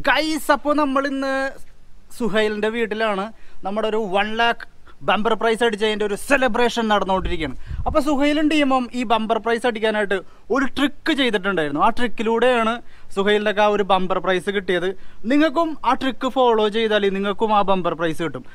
Guys അപ്പോൾ നമ്മൾ ഇന്ന് സുഹൈലിൻ്റെ വീട്ടിലാണ് നമ്മുടെ ഒരു വൺ ലാക്ക് ബമ്പർ പ്രൈസ് അടിച്ചതിൻ്റെ ഒരു സെലിബ്രേഷൻ നടന്നുകൊണ്ടിരിക്കുകയാണ് അപ്പോൾ സുഹൈലും ടീമും ഈ ബമ്പർ പ്രൈസ് അടിക്കാനായിട്ട് ഒരു ട്രിക്ക് ചെയ്തിട്ടുണ്ടായിരുന്നു ആ ട്രിക്കിലൂടെയാണ് സുഹൈലിൻ്റെ ആ ഒരു ബമ്പർ പ്രൈസ് കിട്ടിയത് നിങ്ങൾക്കും ആ ട്രിക്ക് ഫോളോ ചെയ്താൽ നിങ്ങൾക്കും ആ ബമ്പർ പ്രൈസ് കിട്ടും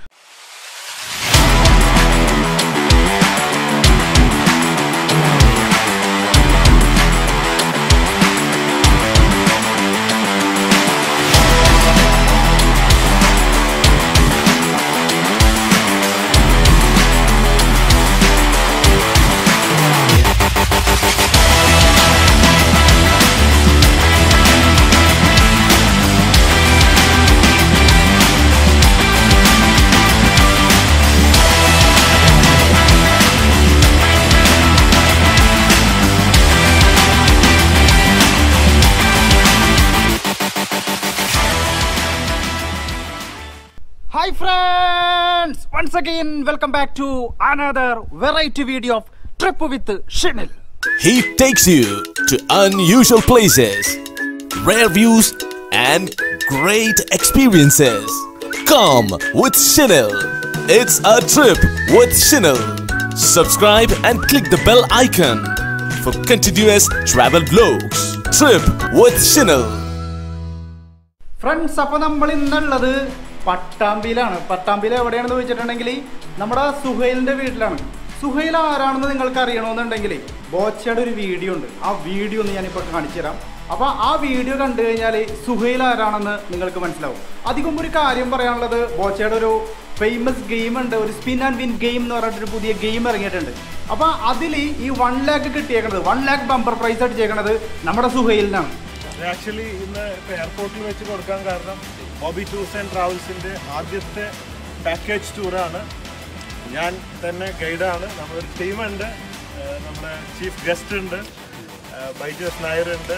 hi friends once again welcome back to another variety video of trip with Shinil He takes you to unusual places, rare views, and great experiences. Come with Chanel. It's a trip with Chanel. Subscribe and click the bell icon for continuous travel vlogs. Trip with Chanel. Friends അപ്പോൾ നമ്മൾ ഇന്നുള്ളത് പട്ടാമ്പിയിലാണ് പട്ടാമ്പിയിൽ എവിടെയാണെന്ന് ചോദിച്ചിട്ടുണ്ടെങ്കിൽ നമ്മുടെ സുഹൈലിൻ്റെ വീട്ടിലാണ് സുഹൈൽ ആരാണെന്ന് നിങ്ങൾക്ക് അറിയണമെന്നുണ്ടെങ്കിൽ ബോച്ചയുടെ ഒരു വീഡിയോ ഉണ്ട് ആ വീഡിയോ ഒന്ന് ഞാനിപ്പോൾ കാണിച്ചു തരാം അപ്പോൾ ആ വീഡിയോ കണ്ടു കഴിഞ്ഞാൽ സുഹൈൽ ആരാണെന്ന് നിങ്ങൾക്ക് മനസ്സിലാവും അധികം ഒരു കാര്യം പറയാനുള്ളത് ബോച്ചയുടെ ഒരു ഫേമസ് ഗെയിം ഉണ്ട് ഒരു സ്പിൻ ആൻഡ് വിൻ ഗെയിം എന്ന് പറഞ്ഞിട്ടൊരു പുതിയ ഗെയിം ഇറങ്ങിയിട്ടുണ്ട് അപ്പോൾ അതിൽ ഈ വൺ ലാക്ക് കിട്ടിയേക്കണത് വൺ ലാക്ക് ബമ്പർ പ്രൈസ് അടിച്ചേക്കണത് നമ്മുടെ സുഹൈലിനാണ് ആക്ച്വലി ഇന്ന് ഇപ്പോൾ എയർപോർട്ടിൽ വെച്ച് കൊടുക്കാൻ കാരണം ബോബി ടൂർസ് ആൻഡ് ട്രാവൽസിൻ്റെ ആദ്യത്തെ പാക്കേജ് ടൂറാണ് ഞാൻ തന്നെ ഗൈഡാണ് നമ്മളൊരു ടീമുണ്ട് ഏഹ് നമ്മുടെ ചീഫ് ഗസ്റ്റ് ഉണ്ട് ഏഹ് ബൈജോസ് നായർ ഉണ്ട്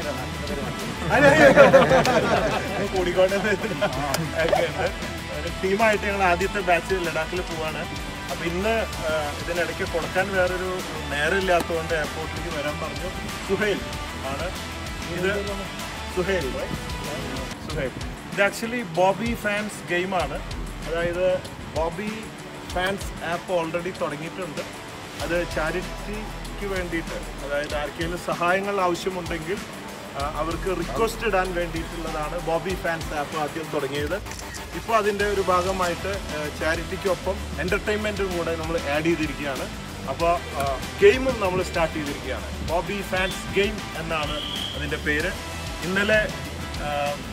കോഴിക്കോട് ഒക്കെ ഉണ്ട് ഒരു ടീമായിട്ട് ഞങ്ങൾ ആദ്യത്തെ ബാച്ച് ലഡാക്കിൽ പോവാണ് അപ്പോൾ ഇന്ന് ഏഹ് ഇതിനിടയ്ക്ക് കൊടുക്കാൻ വേറൊരു നേരമില്ലാത്തതുകൊണ്ട് എയർപോർട്ടിലേക്ക് വരാൻ പറഞ്ഞു സുഹൈൽ ആണ് ഇത് സുഹൈൽ സുഹൈൽ ഇത് ആക്ച്വലി ബോബി ഫാൻസ് ഗെയിമാണ് അതായത് ബോബി ഫാൻസ് ആപ്പ് ഓൾറെഡി തുടങ്ങിയിട്ടുണ്ട് അത് ചാരിറ്റിക്ക് വേണ്ടിയിട്ട് അതായത് ആർക്കെങ്കിലും സഹായങ്ങൾ ആവശ്യമുണ്ടെങ്കിൽ ആ, അവർക്ക് റിക്വസ്റ്റ് ഇടാൻ വേണ്ടിയിട്ടുള്ളതാണ് ബോബി ഫാൻസ് ആപ്പ് ആദ്യം തുടങ്ങിയത് ഇപ്പോൾ അതിൻ്റെ ഒരു ഭാഗമായിട്ട് ചാരിറ്റിക്കൊപ്പം എൻ്റർടൈൻമെൻറ്റും കൂടെ നമ്മൾ ആഡ് ചെയ്തിരിക്കുകയാണ് അപ്പോൾ ഗെയിമും നമ്മൾ സ്റ്റാർട്ട് ചെയ്തിരിക്കുകയാണ് ബോബി ഫാൻസ് ഗെയിം എന്നാണ് അതിൻ്റെ പേര് ഇന്നലെ ആ,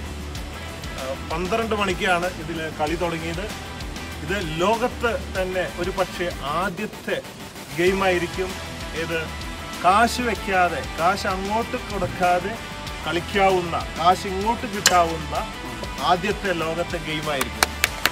ആ, പന്ത്രണ്ട് മണിക്കാണ് ഇതിൽ കളി തുടങ്ങിയത് ഇത് ലോകത്ത് തന്നെ ഒരു പക്ഷേ ആദ്യത്തെ ഗെയിമായിരിക്കും ഇത് കാശ് വെക്കാതെ കാശ് അങ്ങോട്ട് കൊടുക്കാതെ കളിക്കാവുന്ന കാശ് ഇങ്ങോട്ട് കിട്ടാവുന്ന ആദ്യത്തെ ലോകത്തെ ഗെയിമായിരിക്കും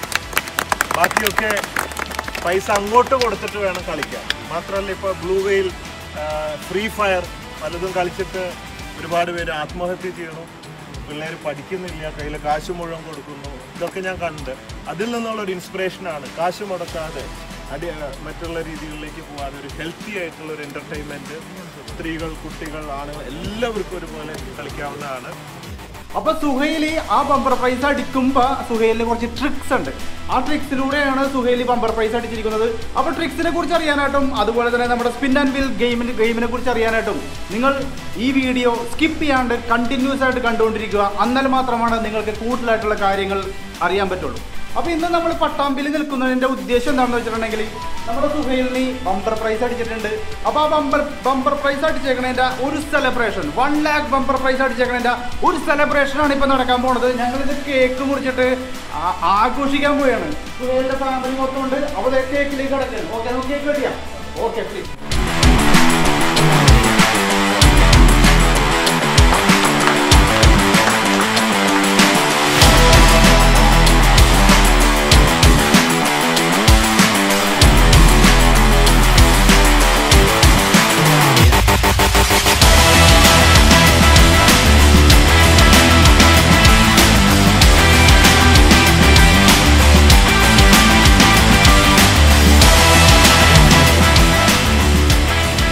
ബാക്കിയൊക്കെ പൈസ അങ്ങോട്ട് കൊടുത്തിട്ട് വേണം കളിക്കാൻ മാത്രമല്ല ഇപ്പോൾ ബ്ലൂ വെയിൽ ഫ്രീ ഫയർ പലതും കളിച്ചിട്ട് ഒരുപാട് പേര് ആത്മഹത്യ ചെയ്യണു പിള്ളേർ പഠിക്കുന്നില്ല കയ്യിൽ കാശ് മുഴുവൻ കൊടുക്കുന്നു ഇതൊക്കെ ഞാൻ കണ്ട് അതിൽ നിന്നുള്ള ഒരു ഇൻസ്പിറേഷനാണ് കാശ് മുടക്കാതെ അടി മറ്റുള്ള രീതികളിലേക്ക് പോകാതെ ഒരു ഹെൽത്തി ആയിട്ടുള്ള ഒരു എൻ്റർടൈൻമെൻറ്റ് സ്ത്രീകൾ കുട്ടികൾ ആണുങ്ങൾ എല്ലാവർക്കും ഒരുപോലെ കളിക്കാവുന്നതാണ് അപ്പൊ സുഹൈലി ആ ബമ്പർ പ്രൈസ് അടിക്കുമ്പോ സുഹൈലിന് കുറച്ച് ട്രിക്സ് ഉണ്ട് ആ ട്രിക്സിലൂടെയാണ് സുഹൈലി ബമ്പർ പ്രൈസ് അടിച്ചിരിക്കുന്നത് അപ്പൊ ട്രിക്സിനെ കുറിച്ച് അറിയാനായിട്ടും അതുപോലെ തന്നെ നമ്മുടെ സ്പിൻ ആൻഡ് വിൽ ഗെയിമിന് ഗെയിമിനെ കുറിച്ച് അറിയാനായിട്ടും നിങ്ങൾ ഈ വീഡിയോ സ്കിപ്പ് ചെയ്യാണ്ട് കണ്ടിന്യൂസ് ആയിട്ട് കണ്ടുകൊണ്ടിരിക്കുക എന്നാൽ മാത്രമാണ് നിങ്ങൾക്ക് കൂടുതലായിട്ടുള്ള കാര്യങ്ങൾ അറിയാൻ പറ്റുള്ളൂ അപ്പൊ ഇന്ന് നമ്മൾ പട്ടാമ്പിൽ നിൽക്കുന്നതിന്റെ ഉദ്ദേശം എന്താണെന്ന് വെച്ചിട്ടുണ്ടെങ്കിൽ നമ്മുടെ സുഹൈലിന് ബമ്പർ പ്രൈസ് അടിച്ചിട്ടുണ്ട് അപ്പൊ ആ ബമ്പർ ബമ്പർ പ്രൈസ് അടിച്ചേക്കണതിന്റെ ഒരു celebration one lakh bumper prize അടിച്ചേക്കണതിന്റെ ഒരു സെലിബ്രേഷൻ ആണ് ഇപ്പൊ നടക്കാൻ പോണത് ഞങ്ങൾ ഇത് കേക്ക് മുറിച്ചിട്ട് ആ- ആഘോഷിക്കാൻ പോവുകയാണ് സുഹൈലിന്റെ ഫാമിലി മൊത്തം ഉണ്ട് അപ്പോൾ കേക്കിലേക്ക് കിടക്കുകയാണ് ഓക്കെ നമുക്ക് കേക്ക് കട്ടിയാം ഓക്കെ പ്ലീസ്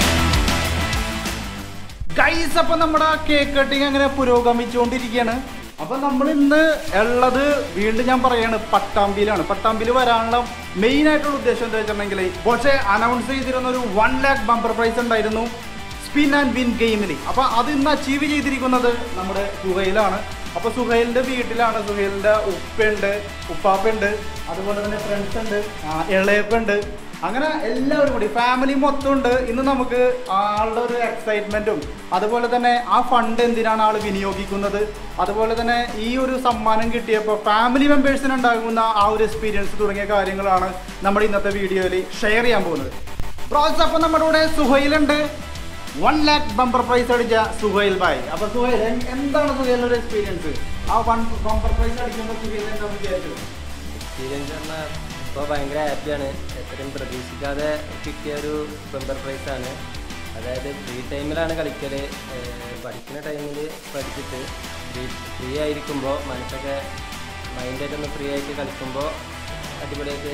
ഗൈസ് അപ്പൊ നമ്മുടെ കേക്ക് കട്ടിങ് അങ്ങനെ പുരോഗമിച്ചുകൊണ്ടിരിക്കുകയാണ് അപ്പൊ നമ്മൾ ഇന്ന് ഉള്ളത് വീണ്ടും ഞാൻ പറയാണ് പട്ടാമ്പിയിലാണ് പട്ടാമ്പിയിൽ വരാനുള്ള മെയിൻ ആയിട്ടുള്ള ഉദ്ദേശം എന്താ വെച്ചിട്ടുണ്ടെങ്കിൽ പക്ഷേ അനൗൺസ് ചെയ്തിരുന്ന ഒരു വൺ ലാക്ക് ബമ്പർ പ്രൈസ് ഉണ്ടായിരുന്നു സ്പിൻ ആൻഡ് വിൻ ഗെയിമിൽ അപ്പൊ അത് ഇന്ന് അച്ചീവ് ചെയ്തിരിക്കുന്നത് നമ്മുടെ സുഹൈലാണ് അപ്പൊ സുഹൈലിന്റെ വീട്ടിലാണ് സുഹൈലിന്റെ ഉപ്പയുണ്ട് ഉപ്പാപ്പയുണ്ട് അതുപോലെ തന്നെ ഫ്രണ്ട്സ് ഉണ്ട് ആ, ഇളയപ്പുണ്ട് അങ്ങനെ എല്ലാവരും കൂടി ഫാമിലി മൊത്തം ഉണ്ട് ഇന്ന് നമുക്ക് ആളുടെ ഒരു എക്സൈറ്റ്മെന്റും അതുപോലെ തന്നെ ആ ഫണ്ട് എന്തിനാണ് ആൾ വിനിയോഗിക്കുന്നത് അതുപോലെ തന്നെ ഈ ഒരു സമ്മാനം കിട്ടിയപ്പോൾ ഫാമിലി മെമ്പേഴ്സിന് ഉണ്ടാകുന്ന ആ ഒരു എക്സ്പീരിയൻസ് തുടങ്ങിയ കാര്യങ്ങളാണ് നമ്മുടെ ഇന്നത്തെ വീഡിയോയിൽ ഷെയർ ചെയ്യാൻ പോകുന്നത് പ്രോസസ് അപ്പം നമ്മുടെ കൂടെ സുഹൈലുണ്ട് വൺ ലാക്ക് ബമ്പർ പ്രൈസ് അടിച്ച സുഹൈൽ ബായ് അപ്പൊ സുഹൈൽ എൻ- എന്താണ് സുഹൈലിന്റെ ഒരു എക്സ്പീരിയൻസ് ആ വൺ ബമ്പർ പ്രൈസ് അടിക്കുമ്പോൾ സുഹൈൽ എന്താ വിചാരിച്ചത് എക്സ്പീരിയൻസ് പറഞ്ഞാൽ ഇപ്പോൾ ഭയങ്കര ഹാപ്പിയാണ് എത്രയും പ്രതീക്ഷിക്കാതെ കിട്ടിയ ഒരു ബമ്പർ പ്രൈസാണ് അതായത് ഫ്രീ ടൈമിലാണ് കളിക്കൽ പഠിക്കുന്ന ടൈമിൽ പഠിച്ചിട്ട് ഫ്രീ ഫ്രീ ആയിരിക്കുമ്പോൾ മനസ്സൊക്കെ മൈൻഡായിട്ട് ഒന്ന് ഫ്രീ ആയിട്ട് കളിക്കുമ്പോൾ അടിപൊളിയായിട്ട്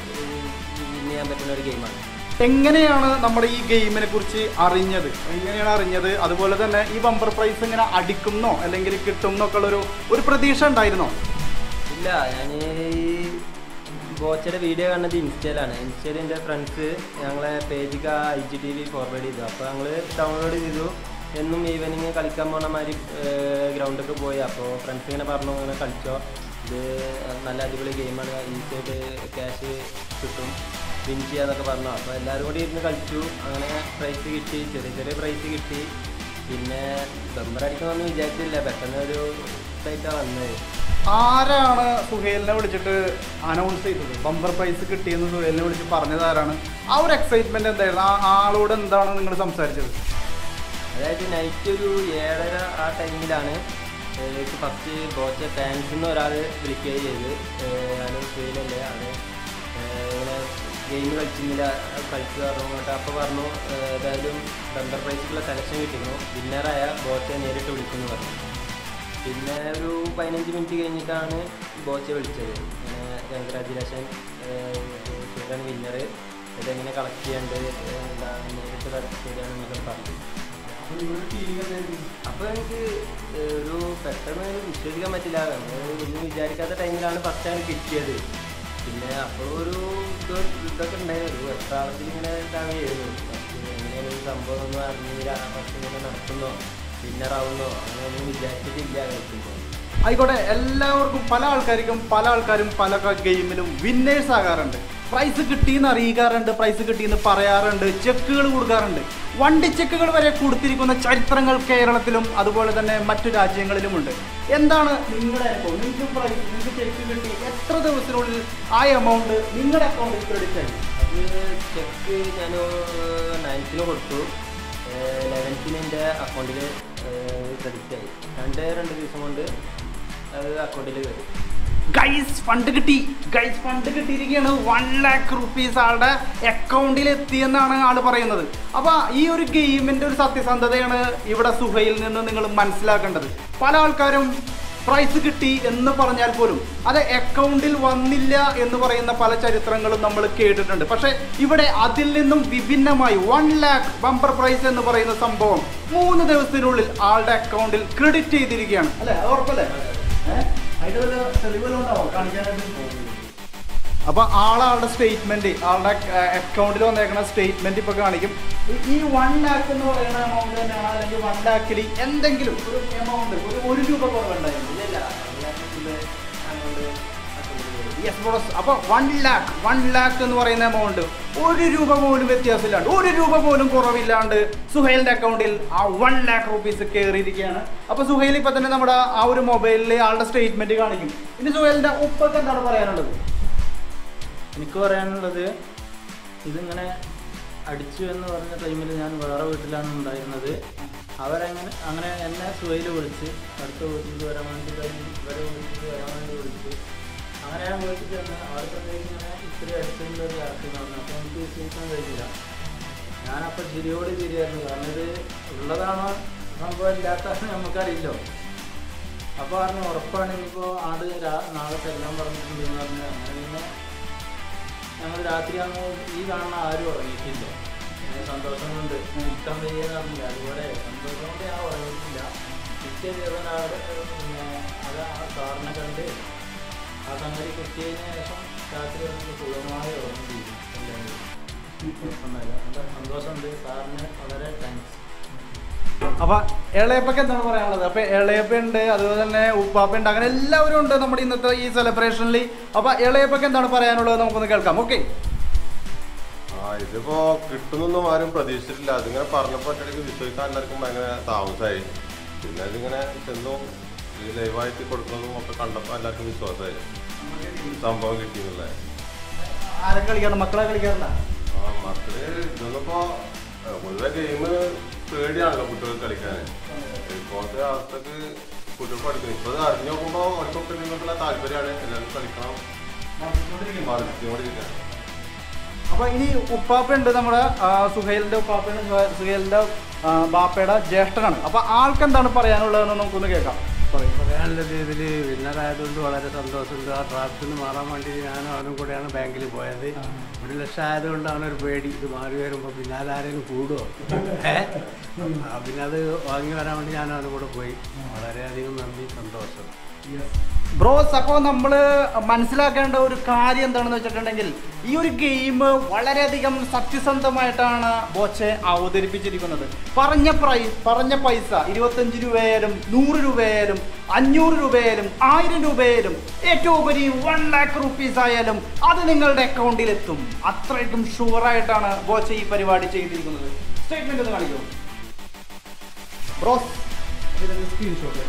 വിൻ ചെയ്യാൻ പറ്റുന്ന ഒരു ഗെയിമാണ് എങ്ങനെയാണ് നമ്മുടെ ഈ ഗെയിമിനെ കുറിച്ച് അറിഞ്ഞത് എങ്ങനെയാണ് അറിഞ്ഞത് അതുപോലെ തന്നെ ഈ ബമ്പർ പ്രൈസ് ഇങ്ങനെ അടിക്കുന്നോ അല്ലെങ്കിൽ കിട്ടും എന്നൊക്കെ ഉള്ളൊരു ഒരു പ്രതീക്ഷ ഉണ്ടായിരുന്നോ ഇല്ല ഞാൻ ഈ ബോച്ചയുടെ വീഡിയോ കാണുന്നത് ഇൻസ്റ്റയിലാണ് ഇൻസ്റ്റയിൽ എൻ്റെ ഫ്രണ്ട്സ് ഞങ്ങളെ പേജിക്ക് ആ I G T V forward ചെയ്തു അപ്പോൾ ഞങ്ങൾ ഡൗൺലോഡ് ചെയ്തു എന്നും ഈവനിങ് കളിക്കാൻ പോണ മാതിരി ഗ്രൗണ്ടൊക്കെ പോയി അപ്പോൾ ഫ്രണ്ട്സ് ഇങ്ങനെ പറഞ്ഞു ഇങ്ങനെ കളിച്ചോ ഇത് നല്ല അടിപൊളി ഗെയിമാണ് ഈസിയായിട്ട് ക്യാഷ് കിട്ടും വിൻ ചെയ്യാന്നൊക്കെ പറഞ്ഞു അപ്പോൾ എല്ലാവരും കൂടി ഇരുന്ന് കളിച്ചു അങ്ങനെ പ്രൈസ് കിട്ടി ചെറിയ ചെറിയ പ്രൈസ് കിട്ടി പിന്നെ ബമ്പർ അടിക്കണമെന്ന് വിചാരിച്ചില്ല പെട്ടെന്ന് ഒരു ഇതായിട്ടാണ് വന്നത് ആരാണ് സുഹേലിനെ വിളിച്ചിട്ട് അനൗൺസ് ചെയ്തത് ബമ്പർ പ്രൈസ് കിട്ടിയെന്ന് സുഹേലിനെ വിളിച്ച് പറഞ്ഞത് ആരാണ് ആ ഒരു എക്സൈറ്റ്മെന്റ് എന്തായിരുന്നു ആ ആളോട് എന്താണ് നിങ്ങൾ സംസാരിച്ചത് അതായത് നൈറ്റ് ഒരു ഏഴര ആ ടൈമിലാണ് എനിക്ക് ഫസ്റ്റ് ബോച്ച ഫാൻസിൽ നിന്ന് ഒരാൾ വിളിക്കുകയും ചെയ്ത് അത് ഫീലല്ലേ അത് ഏഹ് ഇങ്ങനെ ഗെയിം കളിച്ചിരുന്നില്ല കളിച്ചു പറഞ്ഞു കേട്ടോ അപ്പോൾ പറഞ്ഞു ഏഹ് ഏതായാലും ബമ്പർ പ്രൈസിലുള്ള സെലക്ഷൻ കിട്ടിയിരുന്നു വിന്നറായ ബോച്ചെ നേരിട്ട് വിളിക്കുന്നു പറഞ്ഞു പിന്നെ ഒരു പതിനഞ്ച് മിനിറ്റ് കഴിഞ്ഞിട്ടാണ് ബോച്ചെ വിളിച്ചത് ഇങ്ങനെ കൺഗ്രാജുലേഷൻ സുഖൻ വിന്നർ ഇതെങ്ങനെ കളക്ട് ചെയ്യേണ്ടത് എന്താ നേരിട്ട് കളക്ട് ചെയ്യാനെന്നൊക്കെ പറഞ്ഞു അപ്പോൾ എനിക്ക് ഒരു പെട്ടെന്ന് വിശ്വസിക്കാൻ പറ്റില്ല നമ്മൾ ഒന്നും വിചാരിക്കാത്ത ടൈമിലാണ് ഫസ്റ്റ് ആണ് കിട്ടിയത് പിന്നെ അപ്പോൾ ഒരു ഇത് ഇതൊക്കെ ഉണ്ടായിരുന്നു ഒരു വെപ്രാളത്തിൽ ഇങ്ങനെ ഇതാവുകയായിരുന്നു ഫസ്റ്റ് എങ്ങനെയാണ് ഈ സംഭവം ഒന്നും അറിഞ്ഞില്ല ഫസ്റ്റ് ഇങ്ങനെ നടക്കുന്നോ വിന്നറാവുന്നോ അങ്ങനെയൊന്നും വിചാരിച്ചിട്ടില്ല കളിക്കുമ്പോൾ ആയിക്കോട്ടെ എല്ലാവർക്കും പല ആൾക്കാർക്കും പല ആൾക്കാരും പല ഗെയിമിലും വിന്നേഴ്സ് ആകാറുണ്ട് പ്രൈസ് കിട്ടിയെന്ന് അറിയിക്കാറുണ്ട് പ്രൈസ് കിട്ടിയെന്ന് പറയാറുണ്ട് ചെക്കുകൾ കൊടുക്കാറുണ്ട് വണ്ടി ചെക്കുകൾ വരെ കൊടുത്തിരിക്കുന്ന ചരിത്രങ്ങൾ കേരളത്തിലും അതുപോലെ തന്നെ മറ്റു രാജ്യങ്ങളിലുമുണ്ട് എന്താണ് നിങ്ങളുടെ അനുഭവം നിങ്ങൾക്ക് പ്രൈസ് നിങ്ങൾക്ക് ചെക്ക് കിട്ടി എത്ര ദിവസത്തിനുള്ളിൽ ആ എമൗണ്ട് നിങ്ങളുടെ അക്കൗണ്ടിൽ ക്രെഡിറ്റ് ആയി അത് ചെക്ക് ഞാൻ നയൻത്തിന് കൊടുത്തു ലെവൻത്തിന് എൻ്റെ അക്കൗണ്ടിൽ ക്രെഡിറ്റ് ആയി രണ്ട് രണ്ട് ദിവസം കൊണ്ട് അത് അക്കൗണ്ടിൽ കയറി ഗൈസ് ഫണ്ട് കിട്ടി ഗൈസ് ഫണ്ട് കിട്ടിയിരിക്കുകയാണ് വൺ ലാക്ക് റുപ്പീസ് ആളുടെ അക്കൗണ്ടിൽ എത്തിയെന്നാണ് ആള് പറയുന്നത് അപ്പൊ ഈ ഒരു ഗെയിമിന്റെ ഒരു സത്യസന്ധതയാണ് ഇവിടെ സുഹയിൽ നിന്ന് നിങ്ങൾ മനസ്സിലാക്കേണ്ടത് പല ആൾക്കാരും പ്രൈസ് കിട്ടി എന്ന് പറഞ്ഞാൽ പോലും അത് അക്കൗണ്ടിൽ വന്നില്ല എന്ന് പറയുന്ന പല ചരിത്രങ്ങളും നമ്മൾ കേട്ടിട്ടുണ്ട് പക്ഷെ ഇവിടെ അതിൽ നിന്നും വിഭിന്നമായി വൺ ലാക്ക് ബമ്പർ പ്രൈസ് എന്ന് പറയുന്ന സംഭവം മൂന്ന് ദിവസത്തിനുള്ളിൽ ആളുടെ അക്കൗണ്ടിൽ ക്രെഡിറ്റ് ചെയ്തിരിക്കുകയാണ് അല്ലേ അത് ഉറപ്പല്ലേ ഏഹ് അതിന്റെ വല്ല തെളിവുകളും ഉണ്ടാവോ കാണിക്കാനായിട്ട് അപ്പൊ ആളാളുടെ സ്റ്റേറ്റ്മെന്റ് ആളുടെ അക്കൗണ്ടിൽ വന്നേക്കുന്ന സ്റ്റേറ്റ്മെന്റ് ഇപ്പൊ കാണിക്കും ഈ- ഈ വൺ ലാക്ക് എന്ന് പറയുന്ന എമൗണ്ട് തന്നെയാണ് അല്ലെങ്കിൽ വൺ ലാക്കിൽ എന്തെങ്കിലും ഒരു എമൗണ്ട് ഒരു ഒരു രൂപ കുറവുണ്ടായിരുന്നു ഇല്ലല്ല അങ്ങോട്ട് അക്കൗണ്ടിൽ കയറി യെസ് ബ്രോസ് അപ്പൊ വൺ ലാക്ക് വൺ ലാക്ക് എന്ന് പറയുന്ന എമൗണ്ട് ഒരു രൂപ പോലും വ്യത്യാസമില്ലാണ്ട് ഒരു രൂപ പോലും കുറവില്ലാണ്ട് സുഹൈലിന്റെ അക്കൗണ്ടിൽ ആ വൺ ലാക്ക് റുപ്പീസ് കയറിയിരിക്കുകയാണ് അപ്പൊ സുഹൈൽ ഇപ്പൊ തന്നെ നമ്മുടെ ആ ഒരു മൊബൈലിൽ ആളുടെ സ്റ്റേറ്റ്മെന്റ് കാണിക്കും ഇനി സുഹൈലിന്റെ ഉപ്പൊക്കെ എന്താണ് പറയാനുള്ളത് എനിക്ക് പറയാനുള്ളത് ഇതിങ്ങനെ അടിച്ചു എന്ന് പറഞ്ഞ ടൈമിൽ ഞാൻ വേറെ വീട്ടിലാണ് ഉണ്ടായിരുന്നത് അവരങ്ങനെ അങ്ങനെ എന്നെ സുഹയിൽ വിളിച്ച് അടുത്ത വീട്ടിലേക്ക് വരാൻ വേണ്ടി കഴിഞ്ഞ് ഇവരെ വീട്ടിലേക്ക് വരാൻ വേണ്ടി വിളിച്ച് അങ്ങനെ ഞാൻ വീട്ടിൽ ചെന്ന് അവിടുത്തെ ഇങ്ങനെ ഇത്തിരി അടിച്ചതിൻ്റെ ഒരു ആക്കി പറഞ്ഞു അപ്പോൾ എനിക്ക് വിശ്വസിക്കാൻ കഴിയില്ല ഞാനപ്പോൾ ചിരിയോട് ചിരിയായിരുന്നു കാരണം ഇത് ഉള്ളതാണോ സംഭവം ഇല്ലാത്തതാണോ നമുക്കറിയില്ലോ അപ്പോൾ പറഞ്ഞു ഉറപ്പാണ് ഇനിയിപ്പോൾ ആട് രാ- നാളെ ചെല്ലാൻ പറഞ്ഞിട്ടുണ്ട് എന്ന് പറഞ്ഞു അങ്ങനെ പിന്നെ ഞങ്ങൾ രാത്രിയാകുമ്പോൾ ഈ കാണുന്ന ആരും ഉറങ്ങിയിട്ടില്ല ഏ, സന്തോഷം കൊണ്ട് നിൽക്കാൻ വയ്യെന്ന് പറഞ്ഞില്ല അതുപോലെ സന്തോഷം കൊണ്ട് ഞാൻ ഉറങ്ങിയിട്ടില്ല പിറ്റേ ദിവസം അവിടെ പിന്നെ അത് ആ സാറിനെ കണ്ട് ആ സംഗതി കിട്ടിയതിന് ശേഷം രാത്രി വന്നത് സുഖമായി ഉറങ്ങും ചെയ്തു എല്ലാവരും കുഴപ്പമൊന്നുമില്ല. നല്ല സന്തോഷമുണ്ട് സാറിന് വളരെ താങ്ക്സ് അപ്പൊ ഇളയപ്പൊക്കെ എന്താണ് പറയാനുള്ളത് അപ്പൊ ഇളയപ്പ ഉണ്ട് അതുപോലെ തന്നെ ഉപ്പാപ്പ ഉണ്ട് അങ്ങനെ എല്ലാവരും ഉണ്ട് നമ്മുടെ ഇന്നത്തെ ഈ സെലിബ്രേഷനിൽ അപ്പൊ ഇളയപ്പൊക്കെ എന്താണ് പറയാനുള്ളത് നമുക്കൊന്ന് കേൾക്കാം ഓക്കെ ആ ഇതിപ്പോ കിട്ടുന്നൊന്നും ആരും പ്രതീക്ഷിച്ചിട്ടില്ല അതിങ്ങനെ പറഞ്ഞപ്പോ ഒറ്റയ്ക്ക് വിശ്വസിക്കാൻ എല്ലാവർക്കും ഭയങ്കര താമസമായി പിന്നെ അതിങ്ങനെ ചെന്നും ഈ ലൈവായിട്ട് കൊടുക്കുന്നതും ഒക്കെ കണ്ടപ്പോ എല്ലാവർക്കും വിശ്വാസമായി സംഭവം കിട്ടിയെന്നുള്ളത് ആരും കളിക്കാറുണ്ട് മക്കളെ കളിക്കാറുണ്ടോ ആ മക്കള് ഇതൊന്നിപ്പോ ഏഹ്, പൊതുവെ ഗെയിം പേടിയാണല്ലോ കുട്ടികൾക്ക് കളിക്കാൻ ഇപ്പോഴത്തെ അവസ്ഥക്ക് കുട്ടികൾ പഠിക്കണം ഇപ്പൊ ഇത് അറിഞ്ഞു നോക്കുമ്പോ അവർക്കൊക്കെ ഇതിനോടുള്ള താല്പര്യമാണ് എല്ലാവരും കളിക്കണം മറിച്ചുകൊണ്ടിരിക്കുക അപ്പൊ ഇനി ഉപ്പാപ്പ ഉണ്ട് നമ്മുടെ ആ, സുഹൈലിന്റെ ഉപ്പാപ്പയാണ് സുഹൈ- സുഹൈലിന്റെ ആ, ബാപ്പയുടെ ജ്യേഷ്ഠനാണ് അപ്പൊ ആൾക്ക് എന്താണ് പറയാനുള്ളതെന്ന് നമുക്കൊന്ന് കേൾക്കാം പറയും പറയാനുള്ളത് ഇതിൽ വിന്നറായതുകൊണ്ട് വളരെ സന്തോഷമുണ്ട് ആ ഡ്രാഫ്റ്റിൽ നിന്ന് മാറാൻ വേണ്ടി ഞാനും അവനും കൂടെയാണ് ബാങ്കിൽ പോയത് ഒരു ലക്ഷം ആയതുകൊണ്ട് അവനൊരു പേടി ഇത് മാറി വരുമ്പോൾ പിന്നാലെ ആരെങ്കിലും കൂടുമോ ഏ ആ, പിന്നെ അത് വാങ്ങി വരാൻ വേണ്ടി ഞാൻ അവനും കൂടെ പോയി വളരെയധികം നന്ദി സന്തോഷം ബ്രോസ് അപ്പോൾ നമ്മൾ മനസ്സിലാക്കേണ്ട ഒരു കാര്യം എന്താണെന്ന് വെച്ചിട്ടുണ്ടെങ്കിൽ ഈ ഒരു ഗെയിം വളരെയധികം സത്യസന്ധമായിട്ടാണ് ബോച്ചെ അവതരിപ്പിച്ചിരിക്കുന്നത് പറഞ്ഞ പ്രൈസ് പറഞ്ഞ പൈസ ഇരുപത്തഞ്ച് രൂപയായാലും നൂറ് രൂപയായാലും അഞ്ഞൂറ് രൂപയായാലും ആയിരം രൂപയായാലും ഏറ്റവും ഉപരി വൺ ലാക്ക് റുപ്പീസ് ആയാലും അത് നിങ്ങളുടെ അക്കൗണ്ടിൽ എത്തും അത്രയ്ക്കും ഷുവറായിട്ടാണ് ബോച്ചെ ഈ പരിപാടി ചെയ്തിരിക്കുന്നത് സ്റ്റേറ്റ്മെന്റ് ഒന്ന് കാണിക്കൂ ബ്രോസ് ഇതിന്റെ സ്ക്രീൻഷോട്ട്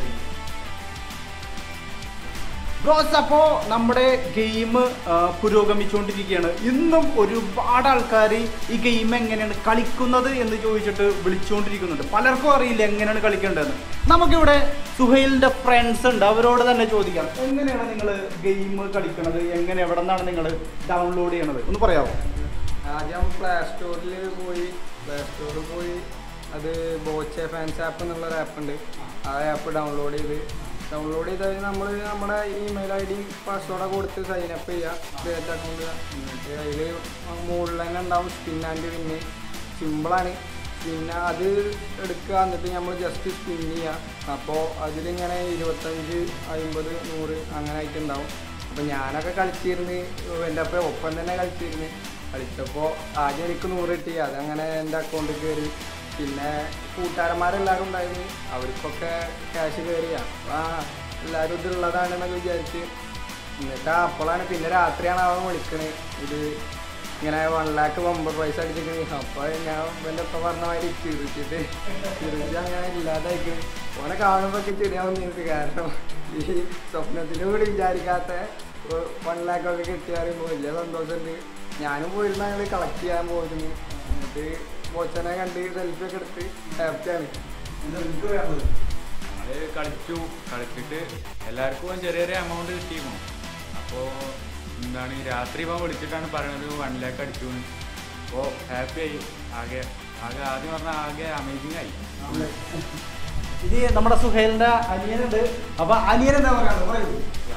ബ്രോസ് അപ്പോ നമ്മുടെ ഗെയിം പുരോഗമിച്ചുകൊണ്ടിരിക്കുകയാണ് ഇന്നും ഒരുപാട് ആൾക്കാർ ഈ ഗെയിം എങ്ങനെയാണ് കളിക്കുന്നത് എന്ന് ചോദിച്ചിട്ട് വിളിച്ചുകൊണ്ടിരിക്കുന്നുണ്ട് പലർക്കും അറിയില്ല എങ്ങനെയാണ് കളിക്കേണ്ടതെന്ന് നമുക്കിവിടെ സുഹൈലിന്റെ ഫ്രണ്ട്സ് ഉണ്ട് അവരോട് തന്നെ ചോദിക്കാം എങ്ങനെയാണ് നിങ്ങൾ ഗെയിം കളിക്കുന്നത് എങ്ങനെ എവിടെ നിന്നാണ് നിങ്ങൾ ഡൗൺലോഡ് ചെയ്യണത് ഒന്ന് പറയാമോ ആദ്യം പ്ലേ സ്റ്റോറിൽ പോയി പ്ലേ സ്റ്റോറിൽ പോയി അത് ബോച്ചെ ഫാൻസ് ആപ്പ് എന്നുള്ള ഒരു ആപ്പ് ഉണ്ട് ആ ആപ്പ് ഡൗൺലോഡ് ചെയ്ത് ഡൗൺലോഡ് ചെയ്ത് കഴിഞ്ഞ് നമ്മൾ നമ്മുടെ ഇമെയിൽ ഐ ഡി പാസ്വേഡൊക്കെ കൊടുത്ത് സൈൻ അപ്പ് ചെയ്യുക ക്രിയേറ്റ് അക്കൗണ്ട് എന്നിട്ട് അതിൽ മുകളിൽ തന്നെ ഉണ്ടാവും സ്പിൻ ആൻഡ് വിന്ന് സിമ്പിളാണ് പിന്നെ അത് എടുക്കുക എന്നിട്ട് നമ്മൾ ജസ്റ്റ് സ്പിൻ ചെയ്യുക അപ്പോൾ അതിലിങ്ങനെ ഇരുപത്തഞ്ച് അമ്പത് നൂറ് അങ്ങനെ ആയിട്ടുണ്ടാവും അപ്പോൾ ഞാനൊക്കെ കളിച്ചിരുന്ന് എൻ്റെ ഒപ്പം ഒപ്പം തന്നെ കളിച്ചിരുന്ന് കളിച്ചപ്പോൾ ആദ്യം എനിക്ക് നൂറ് കിട്ടി അതങ്ങനെ എൻ്റെ അക്കൗണ്ടിൽ കയറി പിന്നെ കൂട്ടുകാരന്മാരെല്ലാവരും ഉണ്ടായിരുന്നു അവർക്കൊക്കെ ക്യാഷ് കയറി അപ്പോൾ ആ എല്ലാവരും ഇതുള്ളതാണെന്നൊക്കെ വിചാരിച്ച് എന്നിട്ട് അപ്പോഴാണ് പിന്നെ രാത്രിയാണ് അവൻ വിളിക്കണത് ഇത് ഇങ്ങനെ വൺ ലാക്ക് ബമ്പർ പ്രൈസ് അടിച്ചിട്ട് അപ്പോൾ ഞാൻ എൻ്റെ ഒപ്പം പറഞ്ഞ മാതിരി ചിരിച്ചിട്ട് ചിരിച്ച് അങ്ങനെ ഇല്ലാതായിക്കണ് ഓനെ കാണുമ്പോൾ ഒക്കെ ചിരിയാവുന്ന എനിക്ക് കാരണം ഈ സ്വപ്നത്തിലും കൂടി വിചാരിക്കാത്ത വൺ ലാക്ക് ഒക്കെ കിട്ടിയ പറയുമ്പോൾ വലിയ സന്തോഷമുണ്ട് ഞാനും പോയിരുന്ന ഞങ്ങൾ കളക്ട് ചെയ്യാൻ പോയിരുന്നു എന്നിട്ട് ബോച്ചനെ കണ്ട് സെൽഫി ഒക്കെ എടുത്ത് ഹാപ്പിയാണ് നമ്മള് കളിച്ചു കളിച്ചിട്ട് എല്ലാവർക്കും ചെറിയ ചെറിയ എമൗണ്ട് കിട്ടിയിരുന്നു അപ്പോൾ എന്താണ് ഈ രാത്രി ഇപ്പം വിളിച്ചിട്ടാണ് പറയണത് വൺ ലാക്ക് അടിച്ചു അപ്പോൾ ഹാപ്പി ആയി ആകെ ആകെ ആദ്യം പറഞ്ഞാൽ ആകെ അമേസിങ് ആയി ഇനി നമ്മുടെ സുഹൈലിന്റെ അനിയനുണ്ട് അപ്പൊ അനിയൻ എന്താ പറയാനുള്ളത് പറയൂ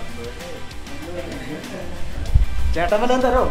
ചേട്ടൻ വല്ലതും തരോ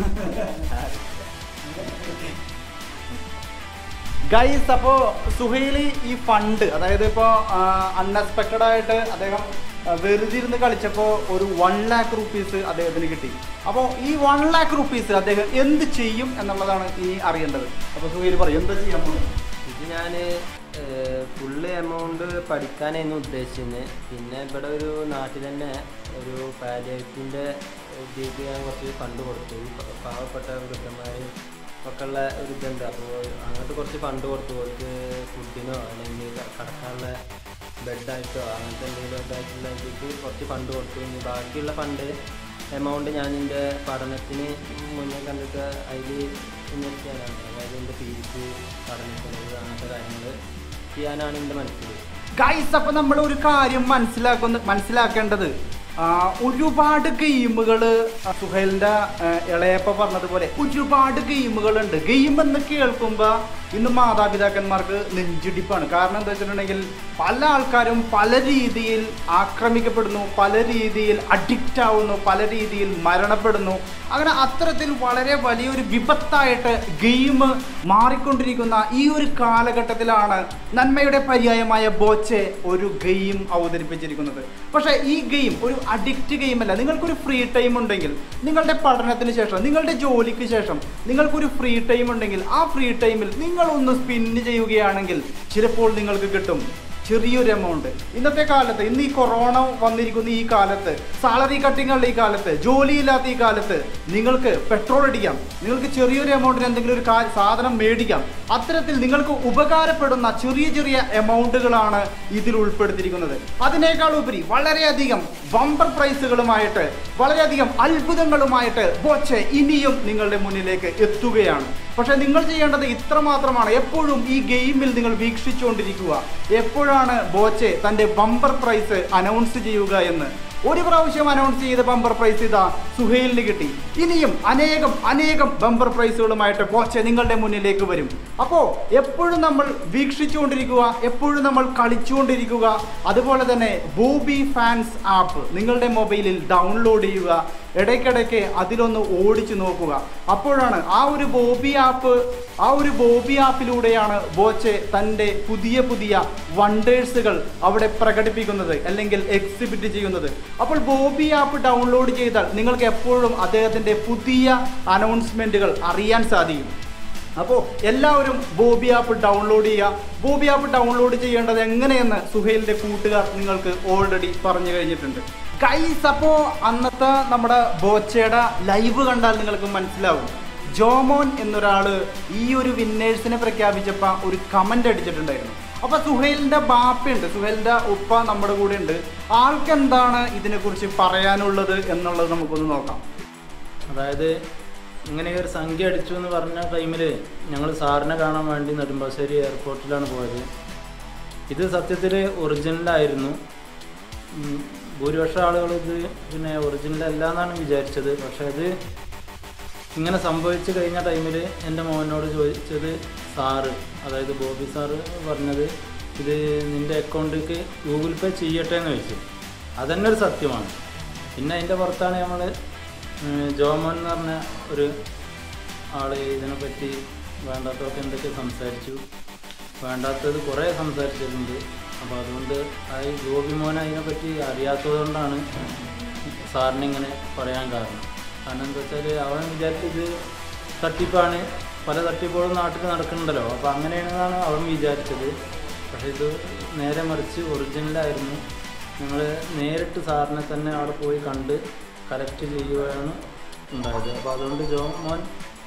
ഗൈസ് അപ്പോ സുഹൈലി ഈ ഫണ്ട് അതായത് ഇപ്പോൾ അൺഎക്സ്പെക്റ്റഡ് ആയിട്ട് അദ്ദേഹം ആ, വെറുതെ ഇരുന്ന് കളിച്ചപ്പോൾ ഒരു വൺ ലാക്ക് റുപ്പീസ് അദ്ദേഹത്തിന് കിട്ടി അപ്പോൾ ഈ വൺ ലാക്ക് റുപ്പീസ് അദ്ദേഹം എന്ത് ചെയ്യും എന്നുള്ളതാണ് ഇനി അറിയേണ്ടത് അപ്പോൾ സുഹൈലി പറയും എന്താ ചെയ്യാൻ പോകുന്നത് ഇത് ഞാൻ ഫുള്ള് എമൗണ്ട് പഠിക്കാനായിരുന്നു ഉദ്ദേശിച്ചത് പിന്നെ ഇവിടെ ഒരു നാട്ടിൽ തന്നെ ഒരു പാലിയേറ്റിൻ്റെ ഇതിലേക്ക് ഞാൻ കുറച്ച് ഫണ്ട് കൊടുത്തു ഈ പ- പാവപ്പെട്ട വൃദ്ധന്മാർ ഒക്കെ ഉള്ള ഒരു ഇതുണ്ട് അപ്പോൾ അങ്ങനത്തെ കുറച്ച് ഫണ്ട് കൊടുത്തു അവർക്ക് ഫുഡിനോ അല്ലെങ്കിൽ ക- കിടക്കാനുള്ള ബെഡായിട്ടോ അങ്ങനത്തെ എന്തെങ്കിലും ഒക്കെ ആയിട്ടുള്ള ഇതിലേക്ക് കുറച്ച് ഫണ്ട് കൊടുത്തു ഇനി ബാക്കിയുള്ള ഫണ്ട് എമൗണ്ട് ഞാൻ എൻ്റെ പഠനത്തിന് മുന്നേ കണ്ടിട്ട് അതിൽ ഇൻവെസ്റ്റ് ചെയ്യാനാണ് അതായത് എൻ്റെ ഫീസ് പഠനത്തിന് അങ്ങനത്തെ കാര്യങ്ങൾ ചെയ്യാനാണ് എൻ്റെ മനസ്സിൽ ഗൈസ് അപ്പൊ നമ്മൾ ഒരു കാര്യം മനസ്സിലാക്കുന്ന മനസ്സിലാക്കേണ്ടത് ആ, ഒരുപാട് ഗെയിമുകൾ സുഹൈലിന്റെ ആ, ഇളയപ്പ പറഞ്ഞതുപോലെ ഒരുപാട് ഗെയിമുകളുണ്ട് ഗെയിം എന്ന് കേൾക്കുമ്പോൾ ഇന്ന് മാതാപിതാക്കന്മാർക്ക് നെഞ്ചിടിപ്പാണ് കാരണം എന്താ വെച്ചിട്ടുണ്ടെങ്കിൽ പല ആൾക്കാരും പല രീതിയിൽ ആക്രമിക്കപ്പെടുന്നു പല രീതിയിൽ അഡിക്റ്റ് ആവുന്നു പല രീതിയിൽ മരണപ്പെടുന്നു അങ്ങനെ അത്തരത്തിൽ വളരെ വലിയൊരു വിപത്തായിട്ട് ഗെയിം മാറിക്കൊണ്ടിരിക്കുന്ന ഈ ഒരു കാലഘട്ടത്തിലാണ് നന്മയുടെ പര്യായമായ ബോച്ചെ ഒരു ഗെയിം അവതരിപ്പിച്ചിരിക്കുന്നത് പക്ഷേ ഈ ഗെയിം ഒരു അഡിക്റ്റ് ഗെയിം അല്ല നിങ്ങൾക്കൊരു ഫ്രീ ടൈം ഉണ്ടെങ്കിൽ നിങ്ങളുടെ പഠനത്തിന് ശേഷം നിങ്ങളുടെ ജോലിക്ക് ശേഷം നിങ്ങൾക്കൊരു ഫ്രീ ടൈം ഉണ്ടെങ്കിൽ ആ ഫ്രീ ടൈമിൽ നിങ്ങൾ ഒന്ന് സ്പിന്ന് ചെയ്യുകയാണെങ്കിൽ ചിലപ്പോൾ നിങ്ങൾക്ക് കിട്ടും ചെറിയൊരു എമൗണ്ട് ഇന്നത്തെ കാലത്ത് ഇന്ന് ഈ കൊറോണ വന്നിരിക്കുന്ന ഈ കാലത്ത് സാലറി കട്ടിങ്ങുള്ള ഈ കാലത്ത് ജോലിയില്ലാത്ത ഈ കാലത്ത് നിങ്ങൾക്ക് പെട്രോൾ അടിക്കാം നിങ്ങൾക്ക് ചെറിയൊരു എമൗണ്ടിന് എന്തെങ്കിലും ഒരു കാ- സാധനം മേടിക്കാം അത്തരത്തിൽ നിങ്ങൾക്ക് ഉപകാരപ്പെടുന്ന ചെറിയ ചെറിയ എമൗണ്ടുകളാണ് ഇതിൽ ഉൾപ്പെടുത്തിയിരിക്കുന്നത് അതിനേക്കാൾ ഉപരി വളരെയധികം ബമ്പർ പ്രൈസുകളുമായിട്ട് വളരെയധികം അത്ഭുതങ്ങളുമായിട്ട് ബോച്ചെ ഇനിയും നിങ്ങളുടെ മുന്നിലേക്ക് എത്തുകയാണ് പക്ഷെ നിങ്ങൾ ചെയ്യേണ്ടത് ഇത്ര മാത്രമാണ് എപ്പോഴും ഈ ഗെയിമിൽ നിങ്ങൾ വീക്ഷിച്ചുകൊണ്ടിരിക്കുക എപ്പോഴാണ് ബോച്ചെ തന്റെ ബമ്പർ പ്രൈസ് അനൗൺസ് ചെയ്യുക എന്ന് ഒരു പ്രാവശ്യം അനൗൺസ് ചെയ്ത ബമ്പർ പ്രൈസ് ഇതാ സുഹൈലിന് കിട്ടി ഇനിയും അനേകം അനേകം ബമ്പർ പ്രൈസുകളുമായിട്ട് ബോച്ചെ നിങ്ങളുടെ മുന്നിലേക്ക് വരും അപ്പോൾ എപ്പോഴും നമ്മൾ വീക്ഷിച്ചുകൊണ്ടിരിക്കുക എപ്പോഴും നമ്മൾ കളിച്ചുകൊണ്ടിരിക്കുക അതുപോലെ തന്നെ ബോബി ഫാൻസ് ആപ്പ് നിങ്ങളുടെ മൊബൈലിൽ ഡൗൺലോഡ് ചെയ്യുക ഇടയ്ക്കിടയ്ക്ക് അതിലൊന്ന് ഓടിച്ചു നോക്കുക അപ്പോഴാണ് ആ ഒരു ബോബി ആപ്പ് ആ ഒരു ബോബി ആപ്പിലൂടെയാണ് ബോച്ചെ തൻ്റെ പുതിയ പുതിയ വണ്ടേഴ്സുകൾ അവിടെ പ്രകടിപ്പിക്കുന്നത് അല്ലെങ്കിൽ എക്സിബിറ്റ് ചെയ്യുന്നത് അപ്പോൾ ബോബി ആപ്പ് ഡൗൺലോഡ് ചെയ്താൽ നിങ്ങൾക്ക് എപ്പോഴും അദ്ദേഹത്തിൻ്റെ പുതിയ അനൗൺസ്മെൻറ്റുകൾ അറിയാൻ സാധിക്കും അപ്പോൾ എല്ലാവരും ബോബി ആപ്പ് ഡൗൺലോഡ് ചെയ്യുക ബോബി ആപ്പ് ഡൗൺലോഡ് ചെയ്യേണ്ടത് എങ്ങനെയെന്ന് സുഹൈലിന്റെ കൂട്ടുകാർ നിങ്ങൾക്ക് ഓൾറെഡി പറഞ്ഞു കഴിഞ്ഞിട്ടുണ്ട് ഗൈസ് അപ്പോൾ അന്നത്തെ നമ്മുടെ ബോച്ചയുടെ ലൈവ് കണ്ടാൽ നിങ്ങൾക്ക് മനസ്സിലാവും ജോമോൻ എന്നൊരാള് ഈ ഒരു വിന്നേഴ്സിനെ പ്രഖ്യാപിച്ചപ്പോൾ ഒരു കമന്റ് അടിച്ചിട്ടുണ്ടായിരുന്നു അപ്പൊ സുഹൈലിന്റെ ബാപ്പയുണ്ട് സുഹൈലിന്റെ ഉപ്പ നമ്മുടെ കൂടെ ഉണ്ട് ആൾക്ക് എന്താണ് ഇതിനെക്കുറിച്ച് പറയാനുള്ളത് എന്നുള്ളത് നമുക്കൊന്ന് നോക്കാം അതായത് ഇങ്ങനെ ഒരു സംഖ്യ അടിച്ചു എന്ന് പറഞ്ഞ ടൈമിൽ ഞങ്ങൾ സാറിനെ കാണാൻ വേണ്ടി നെടുമ്പാശ്ശേരി എയർപോർട്ടിലാണ് പോയത് ഇത് സത്യത്തിൽ ഒറിജിനലായിരുന്നു ഉം, ഭൂരിപക്ഷം ആളുകൾ ഇത് പിന്നെ ഒറിജിനൽ അല്ല എന്നാണ് വിചാരിച്ചത് പക്ഷേ അത് ഇങ്ങനെ സംഭവിച്ചു കഴിഞ്ഞ ടൈമിൽ എൻ്റെ മോനോട് ചോദിച്ചത് സാറ് അതായത് ബോബി സാറ് പറഞ്ഞത് ഇത് നിൻ്റെ അക്കൗണ്ടിലേക്ക് ഗൂഗിൾ പേ ചെയ്യട്ടെ എന്ന് ചോദിച്ചു അതന്നെ ഒരു സത്യമാണ് പിന്നെ അതിൻ്റെ പുറത്താണ് നമ്മൾ ജോമോൻ എന്ന് പറഞ്ഞ ഒരു ആള് ഇതിനെപ്പറ്റി വേണ്ടാത്തതൊക്കെ എന്തൊക്കെ സംസാരിച്ചു വേണ്ടാത്തത് കുറേ സംസാരിച്ചിട്ടുണ്ട് അപ്പോൾ അതുകൊണ്ട് ആ ഈ ഗോപി മോൻ അതിനെപ്പറ്റി അറിയാത്തത് കൊണ്ടാണ് സാറിന് ഇങ്ങനെ പറയാൻ കാരണം കാരണം എന്താ വെച്ചാൽ അവൻ വിചാരിച്ചത് തട്ടിപ്പാണ് പല തട്ടിപ്പുകളും നാട്ടിൽ നടക്കുന്നുണ്ടല്ലോ അപ്പോൾ അങ്ങനെയാണെന്നാണ് അവൻ വിചാരിച്ചത് പക്ഷേ ഇത് നേരെ മറിച്ച് ഒറിജിനലായിരുന്നു ഞങ്ങൾ നേരിട്ട് സാറിനെ തന്നെ അവിടെ പോയി കണ്ട് കലക്ട് ചെയ്യുകയാണ് ഉണ്ടായത് അപ്പോൾ അതുകൊണ്ട് ജോ മോൻ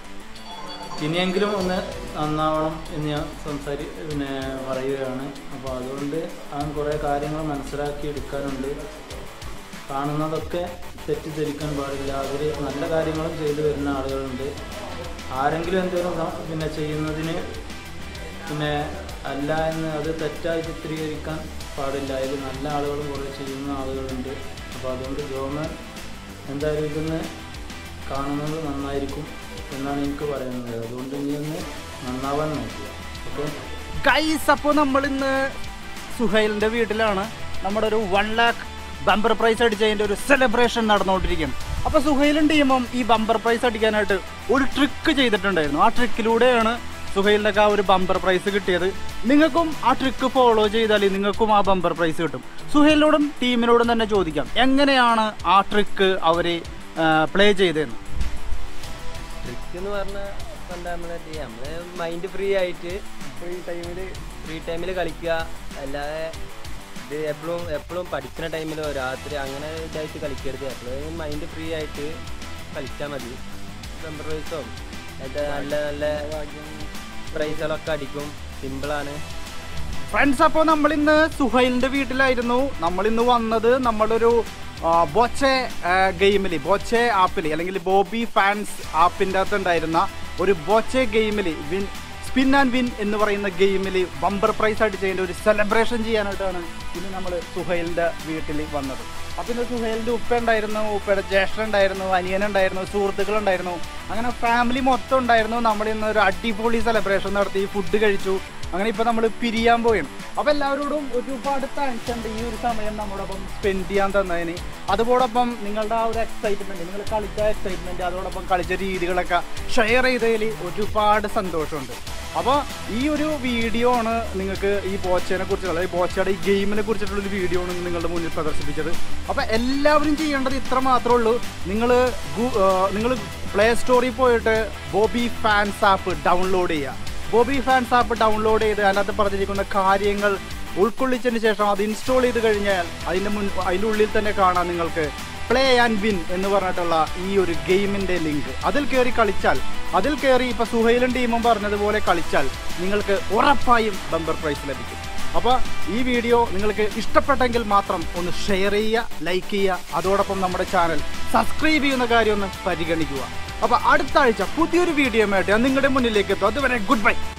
ഇനിയെങ്കിലും ഒന്ന് നന്നാവണം എന്ന് ഞാൻ സംസാരി പിന്നെ പറയുകയാണ് അപ്പോൾ അതുകൊണ്ട് അവൻ കുറേ കാര്യങ്ങൾ മനസ്സിലാക്കി എടുക്കാനുണ്ട് കാണുന്നതൊക്കെ തെറ്റിദ്ധരിക്കാൻ പാടില്ല അവർ നല്ല കാര്യങ്ങളും ചെയ്തു വരുന്ന ആളുകളുണ്ട് ആരെങ്കിലും എന്തെങ്കിലും സം- പിന്നെ ചെയ്യുന്നതിന് പിന്നെ അല്ല എന്ന് അത് തെറ്റായി ചിത്രീകരിക്കാൻ പാടില്ല അതിൽ നല്ല ആളുകളും കുറേ ചെയ്യുന്ന ആളുകളുണ്ട് അപ്പോൾ അതുകൊണ്ട് ജോമൻ എന്തായാലും ഇതൊന്ന് കാണുന്നത് നന്നായിരിക്കും എന്നാണ് എനിക്ക് പറയുന്നത് അതുകൊണ്ട് ഇനി ഒന്ന് നന്നാവാൻ നോക്കുക ഓക്കെ ഗൈസ് അപ്പോൾ നമ്മൾ ഇന്ന് സുഹൈലിന്റെ വീട്ടിലാണ് നമ്മുടെ ഒരു വൺ ലാക്ക് ബമ്പർ പ്രൈസ് അടിച്ചതിന്റെ ഒരു സെലിബ്രേഷൻ നടന്നുകൊണ്ടിരിക്കുകയാണ് അപ്പോൾ സുഹൈലും ടീമും ഈ ബമ്പർ പ്രൈസ് അടിക്കാനായിട്ട് ഒരു ട്രിക്ക് ചെയ്തിട്ടുണ്ടായിരുന്നു ആ ട്രിക്കിലൂടെയാണ് സുഹൈലിനൊക്കെ ആ ഒരു ബമ്പർ പ്രൈസ് കിട്ടിയത് നിങ്ങൾക്കും ആ ട്രിക്ക് ഫോളോ ചെയ്താൽ നിങ്ങൾക്കും ആ ബമ്പർ പ്രൈസ് കിട്ടും സുഹൈലിനോടും ടീമിനോടും തന്നെ ചോദിക്കാം എങ്ങനെയാണ് ആ ട്രിക്ക് അവർ പ്ലേ ചെയ്തതെന്ന് ട്രിക്ക് എന്ന് പറഞ്ഞാൽ ഫണ്ടാമെന്റൽ നമ്മള് മൈൻഡ് ഫ്രീ ആയിട്ട് ഫ്രീ ടൈമിൽ ഫ്രീ ടൈമിൽ കളിക്കുക അല്ലാതെ ഇത് എപ്പോഴും എപ്പോഴും പഠിക്കുന്ന ടൈമിലോ രാത്രി അങ്ങനെ ഇതായിട്ട് കളിക്കരുത് എപ്പോഴും മൈൻഡ് ഫ്രീ ആയിട്ട് കളിച്ചാൽ മതി നമ്പർ പ്രൈസോ നല്ല നല്ല പ്രൈസുകളൊക്കെ അടിക്കും സിമ്പിളാണ് ഫ്രണ്ട്സ് അപ്പോൾ നമ്മൾ ഇന്ന് സുഹൈലിന്റെ വീട്ടിലായിരുന്നു നമ്മൾ ഇന്ന് വന്നത് നമ്മളൊരു ആ, ബോച്ചെ ഗെയിമിൽ ബോച്ചെ ആപ്പിൽ അല്ലെങ്കിൽ ബോബി ഫാൻസ് ആപ്പിൻ്റെ അകത്ത് ഉണ്ടായിരുന്ന ഒരു ബോച്ചെ ഗെയിമിൽ വിൻ സ്പിൻ ആൻഡ് വിൻ എന്ന് പറയുന്ന ഗെയിമിൽ ബമ്പർ പ്രൈസ് അടിച്ചതിൻ്റെ ഒരു സെലിബ്രേഷൻ ചെയ്യാനായിട്ടാണ് ഇന്ന് നമ്മൾ സുഹൈലിൻ്റെ വീട്ടിൽ വന്നത് അപ്പോൾ ഇന്ന് സുഹേലിൻ്റെ ഉപ്പ ഉണ്ടായിരുന്നു ഉപ്പയുടെ ജ്യേഷ്ഠൻ ഉണ്ടായിരുന്നു അനിയനുണ്ടായിരുന്നു സുഹൃത്തുക്കളുണ്ടായിരുന്നു അങ്ങനെ ഫാമിലി മൊത്തം ഉണ്ടായിരുന്നു നമ്മൾ ഇന്ന് ഒരു അടിപൊളി സെലിബ്രേഷൻ നടത്തി ഫുഡ് കഴിച്ചു അങ്ങനെ ഇപ്പോൾ നമ്മൾ പിരിയാൻ പോയാണ് അപ്പോൾ എല്ലാവരോടും ഒരുപാട് താങ്ക്സ് ഉണ്ട് ഈ ഒരു സമയം നമ്മോടൊപ്പം സ്പെൻഡ് ചെയ്യാൻ തന്നതിന് അതോടൊപ്പം നിങ്ങളുടെ ആ ഒരു എക്സൈറ്റ്മെൻറ്റ് നിങ്ങൾ കളിച്ച എക്സൈറ്റ്മെൻറ്റ് അതോടൊപ്പം കളിച്ച രീതികളൊക്കെ ഷെയർ ചെയ്തതിൽ ഒരുപാട് സന്തോഷമുണ്ട് അപ്പോൾ ഈ ഒരു വീഡിയോ ആണ് നിങ്ങൾക്ക് ഈ ബോച്ചനെ കുറിച്ചുള്ള ഈ ബോച്ചയുടെ ഈ ഗെയിമിനെ കുറിച്ചിട്ടുള്ള ഒരു വീഡിയോ ആണ് നിങ്ങളുടെ മുന്നിൽ പ്രദർശിപ്പിച്ചത് അപ്പോൾ എല്ലാവരും ചെയ്യേണ്ടത് ഇത്ര മാത്രമേ ഉള്ളൂ നിങ്ങൾ നിങ്ങൾ പ്ലേ സ്റ്റോറിൽ പോയിട്ട് ബോബി ഫാൻസ് ആപ്പ് ഡൗൺലോഡ് ചെയ്യുക ബോബി ഫാൻസ് ആപ്പ് ഡൗൺലോഡ് ചെയ്ത് അതിനകത്ത് പറഞ്ഞിരിക്കുന്ന കാര്യങ്ങൾ ഉൾക്കൊള്ളിച്ചതിന് ശേഷം അത് ഇൻസ്റ്റാൾ ചെയ്ത് കഴിഞ്ഞാൽ അതിൻ്റെ മുൻ അതിൻ്റെ ഉള്ളിൽ തന്നെ കാണാം നിങ്ങൾക്ക് പ്ലേ ആൻഡ് വിൻ എന്ന് പറഞ്ഞിട്ടുള്ള ഈ ഒരു ഗെയിമിൻ്റെ ലിങ്ക് അതിൽ കയറി കളിച്ചാൽ അതിൽ കയറി ഇപ്പോൾ സുഹൈലും ടീമും പറഞ്ഞതുപോലെ കളിച്ചാൽ നിങ്ങൾക്ക് ഉറപ്പായും ബമ്പർ പ്രൈസ് ലഭിക്കും അപ്പോൾ ഈ വീഡിയോ നിങ്ങൾക്ക് ഇഷ്ടപ്പെട്ടെങ്കിൽ മാത്രം ഒന്ന് ഷെയർ ചെയ്യുക ലൈക്ക് ചെയ്യുക അതോടൊപ്പം നമ്മുടെ ചാനൽ സബ്സ്ക്രൈബ് ചെയ്യുന്ന കാര്യം ഒന്ന് പരിഗണിക്കുക അപ്പോൾ അടുത്ത ആഴ്ച പുതിയൊരു വീഡിയോ ആയിട്ട് ഞാൻ നിങ്ങളുടെ മുന്നിലേക്ക് എത്തും അതുവരെ ഗുഡ് ബൈ